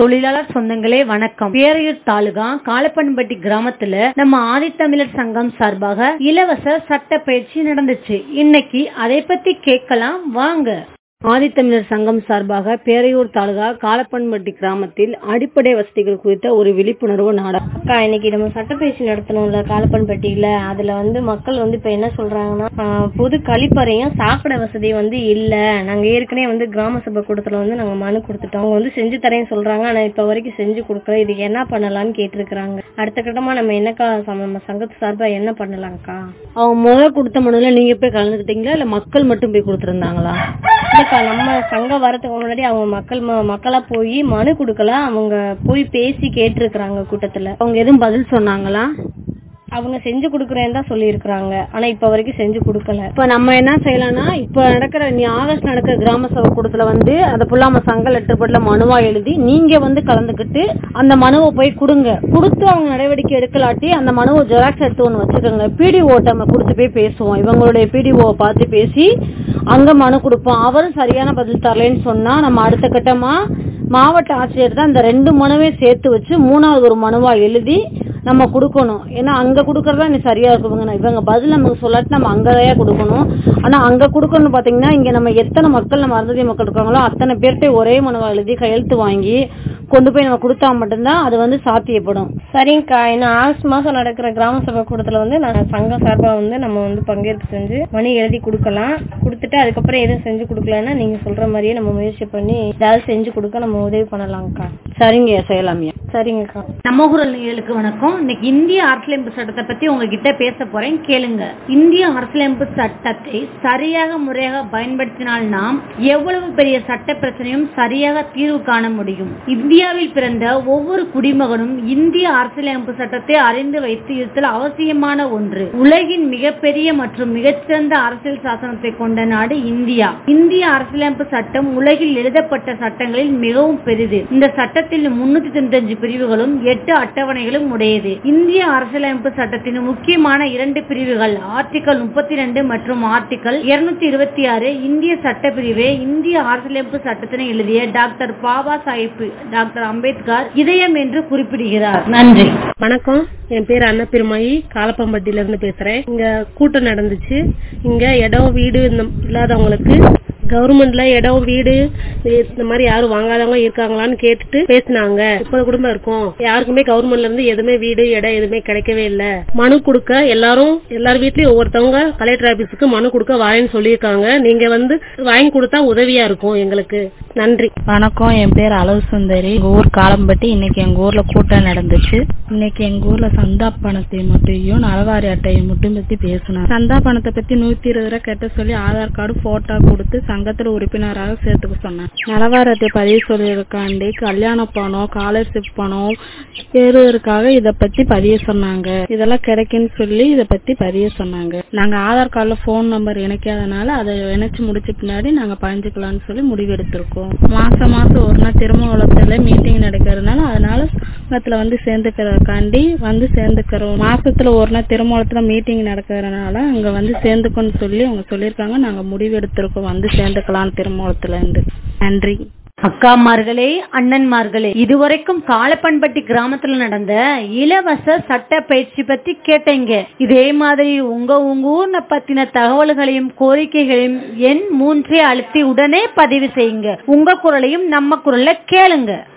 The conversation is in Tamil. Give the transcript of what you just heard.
தொழிலாளர் சொந்தங்களே வணக்கம் பேரையூர் தாலுகா காலப்பன்பட்டி கிராமத்துல நம்ம ஆதித்தமிழர் சங்கம் சார்பாக இலவச சட்ட பயிற்சி நடந்துச்சு இன்னைக்கு அதை பத்தி கேட்கலாம் வாங்க ஆதித்தமிழர் சங்கம் சார்பாக பேரையூர் தாலுகா காலப்பன்பட்டி கிராமத்தில் அடிப்படை வசதிகள் குறித்த ஒரு விழிப்புணர்வு நாடகம் அக்கா இன்னைக்கு நம்ம சட்டப்பயிற்சி நடத்தணும்ல காலப்பன்பட்டியில அதுல வந்து மக்கள் வந்து இப்ப என்ன சொல்றாங்கன்னா ஆஹ், பொது கழிப்பறையும் சாக்கடை வசதி வந்து இல்ல நாங்க ஏற்கனவே வந்து கிராம சபை கூட்டத்துல வந்து நாங்க மனு கொடுத்துட்டோம் அவங்க வந்து செஞ்சு தரேன்னு சொல்றாங்க ஆனா இப்ப வரைக்கும் செஞ்சு கொடுக்கல இதுக்கு என்ன பண்ணலாம்னு கேட்டிருக்கிறாங்க அடுத்த கட்டமா நம்ம என்னக்கா சம- நம்ம சங்கத்து சார்பா என்ன பண்ணலாம்க்கா அவங்க முதல்ல கொடுத்த மனுல நீங்க போய் கலந்துக்கிட்டீங்களா இல்ல மக்கள் மட்டும் போய் கொடுத்திருந்தாங்களா இல்லக்கா நம்ம சங்கம் வரதுக்கு முன்னாடி அவங்க மக்கள் ம- மக்களா போய் மனு கொடுக்கல அவங்க போய் பேசி கேட்டிருக்கிறாங்க கூட்டத்துல அவங்க எதுவும் பதில் சொன்னாங்களா அவங்க செஞ்சு கொடுக்குறேன்னு தான் சொல்லியிருக்கிறாங்க ஆனா இப்ப வரைக்கும் செஞ்சு கொடுக்கல இப்ப நம்ம என்ன செய்யலாம்னா இப்ப நடக்கிற நீ ஆகஸ்ட் நடக்கிற கிராம சபை கூட்டத்துல வந்து அதை ஃபுல்லா நம்ம சங்க லெட்டர்பட்ல மனுவா எழுதி நீங்க வந்து கலந்துக்கிட்டு அந்த மனுவை போய் கொடுங்க கொடுத்து அவங்க நடவடிக்கை எடுக்கலாட்டி அந்த மனுவை ஜெராக்ஸ் எடுத்து ஒன்று வச்சுக்கோங்க பிடிஓ நம்ம கொடுத்து போய் பேசுவோம் இவங்களுடைய பிடிஓ பார்த்து பேசி அங்க மனு கொடுப்போம் அவரும் சரியான பதில் தரலைன்னு சொன்னா நம்ம அடுத்த கட்டமா மாவட்ட ஆட்சியர் தான் இந்த ரெண்டு மனுவையும் சேர்த்து வச்சு மூணாவது ஒரு மனுவா எழுதி நம்ம கொடுக்கணும் ஏன்னா அங்க கொடுக்கறதா நீ சரியா இருக்குங்க இவங்க பதில் நமக்கு சொல்லாட்டி நம்ம அங்கதான் கொடுக்கணும் ஆனா அங்க கொடுக்கணும் பாத்தீங்கன்னா இங்க நம்ம எத்தனை மக்கள் நம்ம அருந்ததி மக்கள் இருக்காங்களோ அத்தனை பேர்கிட்ட ஒரே மனுவா எழுதி கையெழுத்து வாங்கி கொண்டு போய் நம்ம கொடுத்தா மட்டும்தான் அது வந்து சாத்தியப்படும் சரிங்கக்கா இன்னும் ஆகஸ்ட் மாசம் நடக்கிற கிராம சபை கூட்டத்துல வந்து நான் சங்கம் சார்பா வந்து நம்ம வந்து பங்கேற்பு செஞ்சு மணி எழுதி கொடுக்கலாம் கொடுத்துட்டு அதுக்கப்புறம் எதுவும் செஞ்சு கொடுக்கலன்னா நீங்க சொல்ற மாதிரியே நம்ம முயற்சி பண்ணி ஏதாவது செஞ்சு கொடுக்க நம்ம உதவி பண்ணலாம்க்கா சரிங்க செய்யலாமியா சரிங்கக்கா நம்ம குரல் நேயர்களுக்கு வணக்கம் இன்னைக்கு இந்திய அரசியலமைப்பு சட்டத்தை பத்தி உங்ககிட்ட பேச போறேன் கேளுங்க இந்திய அரசியலமைப்பு சட்டத்தை சரியாக முறையாக பயன்படுத்தினால் நாம் எவ்வளவு பெரிய சட்ட பிரச்சனையும் சரியாக தீர்வு காண முடியும் இந்தியாவில் பிறந்த ஒவ்வொரு குடிமகனும் இந்திய அரசியலமைப்பு சட்டத்தை அறிந்து வைத்து இருத்தல் அவசியமான ஒன்று உலகின் மிகப்பெரிய மற்றும் மிகச்சிறந்த அரசியல் சாசனத்தை கொண்ட நாடு இந்தியா இந்திய அரசியலமைப்பு சட்டம் உலகில் எழுதப்பட்ட சட்டங்களில் மிகவும் பெரிது இந்த சட்டத்தில் முன்னூத்தி தொண்ணூத்தஞ்சு பிரிவுகளும் எட்டு அட்டவணைகளும் உடையது இந்திய அரசியலமைப்பு சட்டத்தின் முக்கியமான இரண்டு பிரிவுகள் ஆர்டிகல் முப்பத்தி ரெண்டு மற்றும் ஆர்டிகல் இருநூத்தி இருபத்தி ஆறு இந்திய சட்டப்பிரிவை இந்திய அரசியலமைப்பு சட்டத்தினை எழுதிய டாக்டர் பாபா சாஹிப் டாக்டர் அம்பேத்கர் இதயம் என்று குறிப்பிடுகிறார் நன்றி வணக்கம் என் பேர் அன்னபெருமாயி காலப்பம்பட்டியில இருந்து பேசுறேன் இங்க கூட்டம் நடந்துச்சு இங்க இடம் வீடு இந்த இல்லாதவங்களுக்கு கவர்மெண்ட்ல இடம் வீடு இந்த மாதிரி யாரும் வாங்காதவங்க இருக்காங்களான்னு கேட்டுட்டு பேசினாங்க முப்பது குடும்பம் இருக்கும் யாருக்குமே கவர்மெண்ட்ல இருந்து எதுவுமே வீடு இடம் எதுவுமே கிடைக்கவே இல்ல மனு கொடுக்க எல்லாரும் எல்லார் வீட்லயும் ஒவ்வொருத்தவங்க கலெக்டர் ஆபீஸுக்கு மனு கொடுக்க வாரேன்னு சொல்லியிருக்காங்க நீங்க வந்து வாங்கி கொடுத்தா உதவியா இருக்கும் எங்களுக்கு நன்றி வணக்கம் என் பேர் அளவு சுந்தரி எங்க ஊர் காலம்பட்டி இன்னைக்கு எங்க ஊர்ல கூட்டம் நடந்துச்சு இன்னைக்கு எங்க ஊர்ல சந்தா பணத்தை மட்டும் நலவாரி அட்டையை மட்டும் பத்தி பேசணும் சந்தா பணத்தை பத்தி நூத்தி இருபது ரூபாய் கட்ட சொல்லி ஆதார் கார்டு போட்டோ கொடுத்து சங்கத்துல உறுப்பினராக சேர்த்துக்க சொன்னேன் நலவாரி அட்டை பதிவு சொல்லியிருக்காண்டி கல்யாண பணம் ஸ்காலர்ஷிப் பணம் ஏறுவதற்காக இத பத்தி பதிய சொன்னாங்க இதெல்லாம் கிடைக்குன்னு சொல்லி இத பத்தி பதிய சொன்னாங்க நாங்க ஆதார் கார்டுல போன் நம்பர் இணைக்காதனால அதை இணைச்சு முடிச்ச பின்னாடி நாங்க பதிஞ்சுக்கலாம்னு சொல்லி முடிவெடுத்திருக்கோம் மாசம் மாசம் ஒரு நாள் திருமணத்துல மீட்டிங் நடக்கிறதுனால அதனால சங்கத்துல வந்து சேர்ந்துக்கிறதுக்காண்டி வந்து சேர்ந்துக்கிறோம் மாசத்துல ஒரு நாள் திருமணத்துல மீட்டிங் நடக்கிறதுனால அங்க வந்து சேர்ந்துக்கணும்னு சொல்லி அவங்க சொல்லியிருக்காங்க நாங்க முடிவெடுத்திருக்கோம் வந்து சேர்ந்துக்கலாம் திருமணத்துல இருந்து நன்றி அக்காமார்களே அண்ணன்மார்களே இதுவரைக்கும் காலப்பன்பட்டி கிராமத்துல நடந்த இலவச சட்ட பயிற்சி பத்தி கேட்டீங்க இதே மாதிரி உங்க உங்க ஊர்ன பத்தின தகவல்களையும் கோரிக்கைகளையும் எண் மூன்றே அழுத்தி உடனே பதிவு செய்யுங்க உங்க குரலையும் நம்ம குரல்ல கேளுங்க